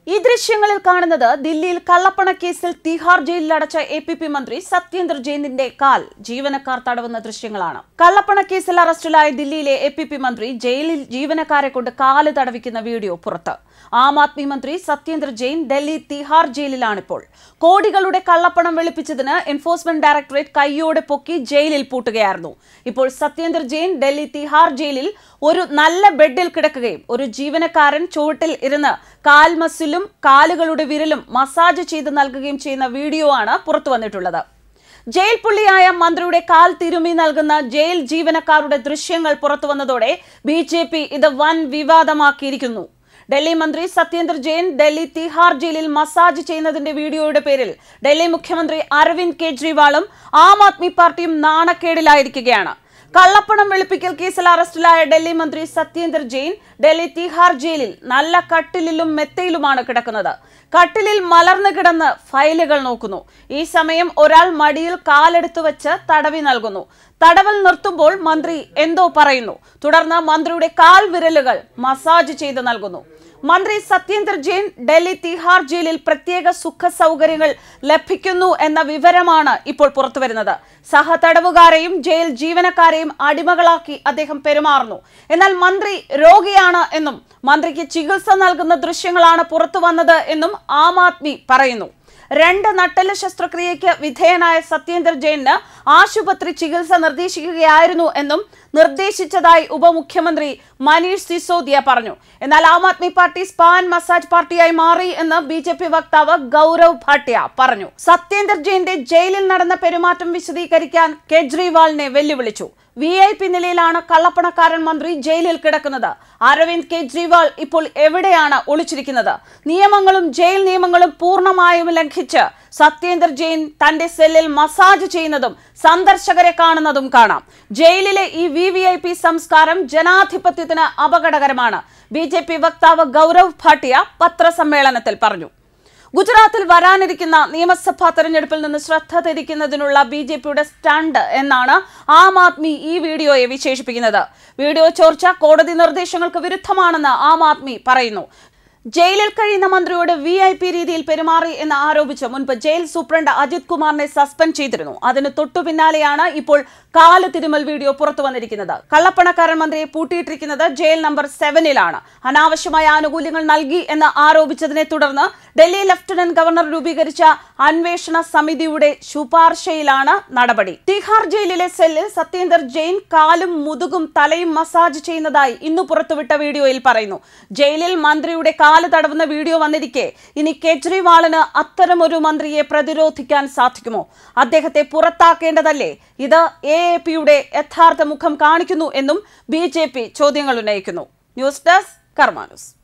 ഈ ദൃശ്യങ്ങളിൽ കാണുന്നത് ദില്ലിയിൽ കള്ളപ്പണ കേസിൽ തിഹാർ ജയിലിൽ അടച്ച എ പി പി മന്ത്രി സത്യേന്ദ്ര ജെയിനിന്റെ കാൽ ജീവനക്കാർ തടവുന്ന ദൃശ്യങ്ങളാണ് കള്ളപ്പണ കേസിൽ അറസ്റ്റിലായ ദില്ലിയിലെ എ പി പി മന്ത്രി ജയിലിൽ ജീവനക്കാരെ കൊണ്ട് കാല് തടവിക്കുന്ന വീഡിയോ പുറത്ത് ആം ആദ്മി മന്ത്രി സത്യേന്ദ്ര ജെയിൻ ഡൽഹി തിഹാർ ജയിലിലാണിപ്പോൾ കോടികളുടെ കള്ളപ്പണം വെളുപ്പിച്ചതിന് എൻഫോഴ്സ്മെന്റ് ഡയറക്ടറേറ്റ് കൈയോടെ പൊക്കി ജയിലിൽ പൂട്ടുകയായിരുന്നു ഇപ്പോൾ സത്യേന്ദ്ര ജെയിൻ ഡൽഹി തിഹാർ ജയിലിൽ ഒരു നല്ല ബെഡിൽ കിടക്കുകയും ഒരു ജീവനക്കാരൻ ചുവട്ടിൽ ഇരുന്ന് കാൽമസിലും കാലുകളുടെ വിരലും മസാജ് ചെയ്ത് നൽകുകയും ചെയ്യുന്ന വീഡിയോ ആണ് പുറത്തു വന്നിട്ടുള്ളത് ജയിൽ പുള്ളിയായ മന്ത്രിയുടെ കാൽ തിരുമി നൽകുന്ന ജയിൽ ജീവനക്കാരുടെ ദൃശ്യങ്ങൾ പുറത്തു വന്നതോടെ ബി ജെ പി ഇത് വൻ വിവാദമാക്കിയിരിക്കുന്നു ഡൽഹി മന്ത്രി സത്യേന്ദ്ര ജെയിൻ ഡൽഹി തിഹാർ ജയിലിൽ മസാജ് ചെയ്യുന്നതിന്റെ വീഡിയോയുടെ പേരിൽ ഡൽഹി മുഖ്യമന്ത്രി അരവിന്ദ് കെജ്രിവാളും ആം ആദ്മി പാർട്ടിയും നാണക്കേടിലായിരിക്കുകയാണ് കള്ളപ്പണം വെളുപ്പിക്കൽ കേസിൽ അറസ്റ്റിലായ ഡൽഹി മന്ത്രി സത്യേന്ദ്ര ജെയിൻ ഡൽഹി തിഹാർ ജയിലിൽ നല്ല കട്ടിലിലും മെത്തയിലുമാണ് കിടക്കുന്നത് കട്ടിലിൽ മലർന്നു കിടന്ന് ഫയലുകൾ നോക്കുന്നു ഈ സമയം ഒരാൾ മടിയിൽ കാലെടുത്തു വെച്ച് തടവി നൽകുന്നു തടവൽ നിർത്തുമ്പോൾ മന്ത്രി എന്തോ പറയുന്നു തുടർന്ന് മന്ത്രിയുടെ കാൽ വിരലുകൾ മസാജ് ചെയ്ത് നൽകുന്നു മന്ത്രി സത്യേന്ദ്ര ജെയിൻ ഡൽഹി തിഹാർ ജയിലിൽ പ്രത്യേക സുഖ സൗകര്യങ്ങൾ ലഭിക്കുന്നു എന്ന വിവരമാണ് ഇപ്പോൾ പുറത്തുവരുന്നത് സഹതടവുകാരെയും ജയിൽ ജീവനക്കാരെയും അടിമകളാക്കി അദ്ദേഹം പെരുമാറുന്നു എന്നാൽ മന്ത്രി രോഗിയാണ് എന്നും മന്ത്രിക്ക് ചികിത്സ നൽകുന്ന ദൃശ്യങ്ങളാണ് പുറത്തു വന്നത് എന്നും ആം ആദ്മി പറയുന്നു രണ്ട് നട്ടെല്ല് ശസ്ത്രക്രിയയ്ക്ക് വിധേയനായ സത്യേന്ദ്ര ജെയിന് ആശുപത്രി ചികിത്സ നിർദ്ദേശിക്കുകയായിരുന്നു എന്നും നിർദ്ദേശിച്ചതായി ഉപമുഖ്യമന്ത്രി മനീഷ് സിസോദിയ പറഞ്ഞു എന്നാൽ Aam Aadmi party spa massage പാർട്ടിയായി മാറി എന്ന് ബി ജെ പി വക്താവ് ഗൗരവ് ഭാട്ടിയ പറഞ്ഞു സത്യേന്ദർ ജെയിന്റെ ജയിലിൽ നടന്ന പെരുമാറ്റം വിശദീകരിക്കാൻ കെജ്രിവാളിനെ വെല്ലുവിളിച്ചു വി ഐ പി നിലയിലാണ് കള്ളപ്പണക്കാരൻ മന്ത്രി ജയിലിൽ കിടക്കുന്നത് അരവിന്ദ് കെജ്രിവാൾ ഇപ്പോൾ എവിടെയാണ് ഒളിച്ചിരിക്കുന്നത് നിയമങ്ങളും ജയിൽ നിയമങ്ങളും പൂർണ്ണമായും ലംഘിച്ച് സത്യേന്ദർ ജെയിൻ തന്റെ സെല്ലിൽ മസാജ് ചെയ്യുന്നതും സന്ദർശകരെ കാണുന്നതും കാണാം ജയിലിലെ ഈ വി വി ഐ പി സംസ്കാരം ജനാധിപത്യത്തിന് അപകടകരമാണ് ബി ജെ പി വക്താവ് ഗൗരവ് ഭാട്ടിയ പത്രസമ്മേളനത്തിൽ പറഞ്ഞു ഗുജറാത്തിൽ വരാനിരിക്കുന്ന നിയമസഭാ തെരഞ്ഞെടുപ്പിൽ നിന്ന് ശ്രദ്ധ തിരിക്കുന്നതിനുള്ള ബി ജെ പിയുടെ സ്റ്റണ്ട് എന്നാണ് ആം ആദ്മി ഈ വീഡിയോയെ വിശേഷിപ്പിക്കുന്നത് വീഡിയോ ചോർച്ച കോടതി നിർദ്ദേശങ്ങൾക്ക് വിരുദ്ധമാണെന്ന് ആം ആദ്മി പറയുന്നു ജയിലിൽ കഴിയുന്ന മന്ത്രിയോട് വി ഐ പി രീതിയിൽ പെരുമാറി എന്ന് ആരോപിച്ച് മുൻപ് ജയിൽ സൂപ്രണ്ട് അജിത് കുമാറിനെ സസ്പെൻഡ് ചെയ്തിരുന്നു അതിന് തൊട്ടു പിന്നാലെയാണ് ഇപ്പോൾ കാല് തിരുമൽ വീഡിയോ പുറത്തു വന്നിരിക്കുന്നത് കള്ളപ്പണക്കാരൻ മന്ത്രിയെ പൂട്ടിയിട്ടിരിക്കുന്നത് ജയിൽ നമ്പർ സെവനിലാണ് അനാവശ്യമായ ആനുകൂല്യങ്ങൾ നൽകി എന്ന് ആരോപിച്ചതിനെ തുടർന്ന് ഡൽഹി ലഫ്റ്റനന്റ് ഗവർണർ രൂപീകരിച്ച അന്വേഷണ സമിതിയുടെ ശുപാർശയിലാണ് നടപടി തിഹാർ ജയിലിലെ സെല്ലിൽ സത്യേന്ദർ ജെയിൻ കാലും മുതുകും തലയും മസാജ് ചെയ്യുന്നതായി ഇന്ന് പുറത്തുവിട്ട വീഡിയോയിൽ പറയുന്നു ജയിലിൽ മന്ത്രിയുടെ കാല് തടവുന്ന വീഡിയോ വന്നിരിക്കെ ഇനി കെജ്രിവാളിന് അത്തരമൊരു മന്ത്രിയെ പ്രതിരോധിക്കാൻ സാധിക്കുമോ അദ്ദേഹത്തെ പുറത്താക്കേണ്ടതല്ലേ ഇത് എ എ പിയുടെ യഥാർത്ഥ മുഖം കാണിക്കുന്നു എന്നും ബി ജെ പി ചോദ്യങ്ങൾ ഉന്നയിക്കുന്നു ന്യൂസ് ഡെസ്ക് കർമാനുസ്